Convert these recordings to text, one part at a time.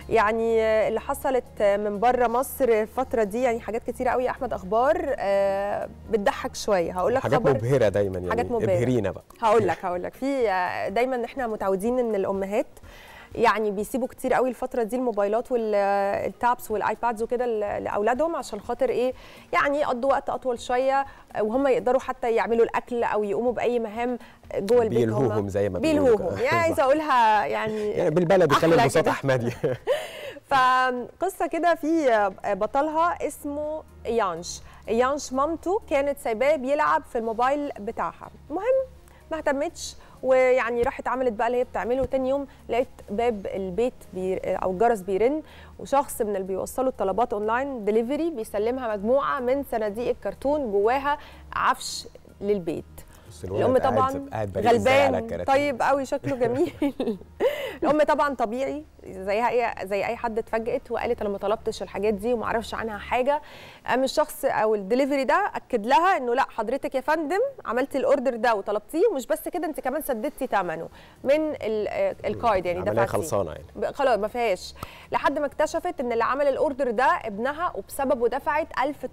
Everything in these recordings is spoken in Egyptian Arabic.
يعني اللي حصلت من بره مصر الفتره دي يعني حاجات كتيره قوي يا احمد اخبار آه، بتضحك شويه هقول لك حاجات خبر مبهره دايما يعني حاجات مبهرة. ابهرينا بقى هقول لك هقول لك في آه، دايما احنا متعودين ان الامهات يعني بيسيبوا كتير قوي الفتره دي الموبايلات والتابس والايبادز وكده ل- لاولادهم عشان خاطر ايه يعني يقضوا وقت اطول شويه آه، وهم يقدروا حتى يعملوا الاكل او يقوموا باي مهام جوه البيت هم بيلهوهم زي ما بيقولوا بيلهوهم كده. يعني صح. عايزه اقولها يعني يعني بالبلدي خلي أحلى البساطه كده. احمدي فقصه كده في بطلها اسمه يانش يانش مامته كانت سايباه بيلعب في الموبايل بتاعها المهم ما اهتمتش ويعني راحت عملت بقى اللي هي بتعمله وتاني يوم لقيت باب البيت بي او الجرس بيرن وشخص من اللي بيوصلوا الطلبات اونلاين ديليفري بيسلمها مجموعه من صناديق الكرتون جواها عفش للبيت بس الولد الام قاعد- طبعا قاعد بريء إزاي على غلبان الكراتين. طيب قوي شكله جميل الام طبعا طبيعي زيها اي زي اي حد اتفاجئت وقالت انا ما طلبتش الحاجات دي وما اعرفش عنها حاجه قام الشخص او الدليفري ده اكد لها انه لا حضرتك يا فندم عملتي الاوردر ده وطلبتيه ومش بس كده انت كمان سددتي ثمنه من ال- آه، الكارد يعني عملية دفعتي خلصانه يعني ب- خلاص ما فيهاش لحد ما اكتشفت ان اللي عمل الاوردر ده ابنها وبسببه دفعت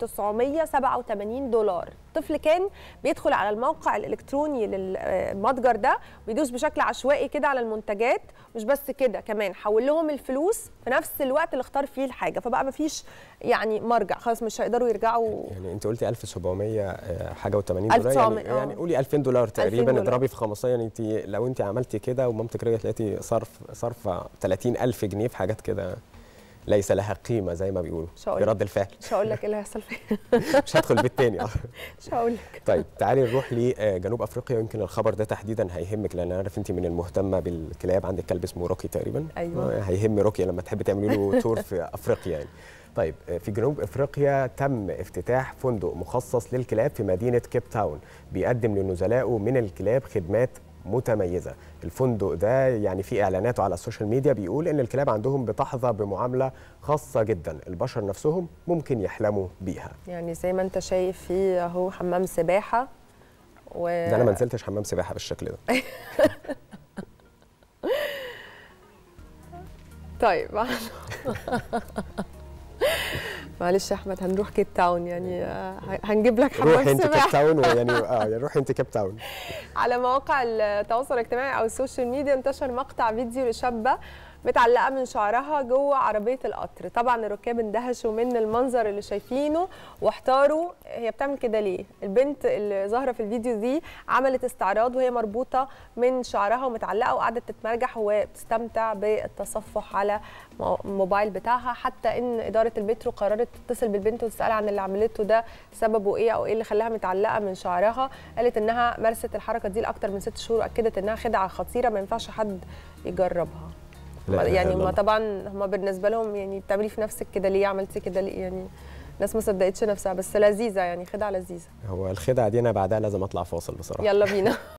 1987 دولار الطفل كان بيدخل على الموقع الالكتروني للمتجر ده ويدوس بشكل عشوائي كده على المنتجات مش بس كده كمان حول لهم الفلوس في نفس الوقت اللي اختار فيه الحاجه فبقى ما فيش يعني مرجع خلاص مش هيقدروا يرجعوا يعني انت قلتي 1700 آه، حاجه و80 دولار 1900 يعني, آه. يعني قولي 2000 دولار تقريبا دولار. اضربي في 15 يعني انت لو انت عملتي كده ومامتك رجعت لقيتي صرف صرف 30000 جنيه في حاجات كده ليس لها قيمه زي ما بيقولوا مش هقول برد الفعل مش هقول لك ايه اللي هيحصل فيه مش هدخل بيت تاني آه. مش هقول لك طيب تعالي نروح لجنوب افريقيا ويمكن الخبر ده تحديدا هيهمك لان انا عارف انت من المهتمه بالكلاب عندك كلب اسمه روكي تقريبا أيوة. آه، هيهم روكي لما تحبي تعملي له تور في افريقيا يعني طيب آه، في جنوب افريقيا تم افتتاح فندق مخصص للكلاب في مدينه كيب تاون بيقدم لنزلائه من الكلاب خدمات متميزه الفندق ده يعني في اعلاناته على السوشيال ميديا بيقول ان الكلاب عندهم بتحظى بمعامله خاصه جدا البشر نفسهم ممكن يحلموا بيها يعني زي ما انت شايف في اهو حمام سباحه و ده انا ما نزلتش حمام سباحه بالشكل ده طيب معلش يا احمد هنروح كيب تاون يعني آه، هنجيب لك روحي حمام انت كيب سباحه تاون ويعني اه يعني روحي انت كيب تاون على مواقع التواصل الاجتماعي او السوشيال ميديا انتشر مقطع فيديو لشابه متعلقه من شعرها جوه عربيه القطر طبعا الركاب اندهشوا من المنظر اللي شايفينه واحتاروا هي بتعمل كده ليه البنت اللي ظاهره في الفيديو دي عملت استعراض وهي مربوطه من شعرها ومتعلقه وقعدت تتمرجح وبتستمتع بالتصفح على مو- الموبايل بتاعها حتى ان اداره المترو قررت تتصل بالبنت وتسالها عن اللي عملته ده سببه ايه او ايه اللي خلاها متعلقه من شعرها قالت انها مارست الحركه دي لاكثر من ست شهور واكدت انها خدعه خطيره ما ينفعش حد يجربها لا إله يعني إلا هم الله. طبعا هم بالنسبه لهم يعني بتعملي في نفسك كده ليه عملتي كده ليه يعني الناس ما صدقتش نفسها بس لذيذه يعني خدعه لذيذه هو الخدعه دي انا بعدها لازم اطلع فاصل بصراحه يلا بينا